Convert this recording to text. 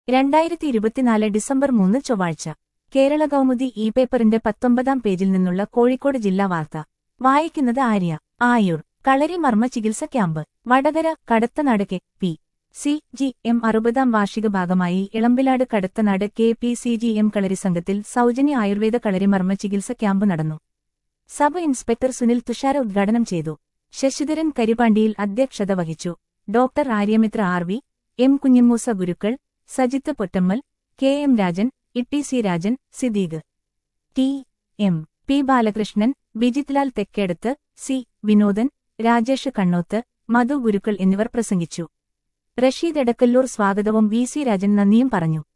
രണ്ടായിരത്തി ഇരുപത്തിനാല് ഡിസംബർ മൂന്ന് ചൊവ്വാഴ്ച കേരള കൗമുദി ഇ പേപ്പറിന്റെ പത്തൊമ്പതാം പേജിൽ നിന്നുള്ള കോഴിക്കോട് ജില്ലാ വാർത്ത വായിക്കുന്നത് ആര്യ ആയൂർ കളരി മർമ്മ ചികിത്സ camp Vadakara Kadathanad K P C G M അറുപതാം വാർഷിക ഭാഗമായി Elambilad Kadathanad K P C G M kalari സംഘത്തിൽ സൗജന്യ ആയുർവേദ കളരി മർമ്മ ചികിത്സ ക്യാമ്പ് നടന്നു സബ് ഇൻസ്പെക്ടർ സുനിൽ തുഷാര ഉദ്ഘാടനം ചെയ്തു ശശിധരൻ കരിപ്പാണ്ടിയിൽ അധ്യക്ഷത വഹിച്ചു doctor Aryamithra R V M Kunhimoosa Gurukkal Sajith Pottammal K M Rajan Itty C Rajan Siddique T M P Balakrishnan Bijithlal Thekkedath C Vinodan Rajesh Kannoth Madhu Gurukkal എന്നിവർ പ്രസംഗിച്ചു റഷീദ് എടക്കല്ലൂർ സ്വാഗതവും വി സി രാജൻ നന്ദിയും പറഞ്ഞു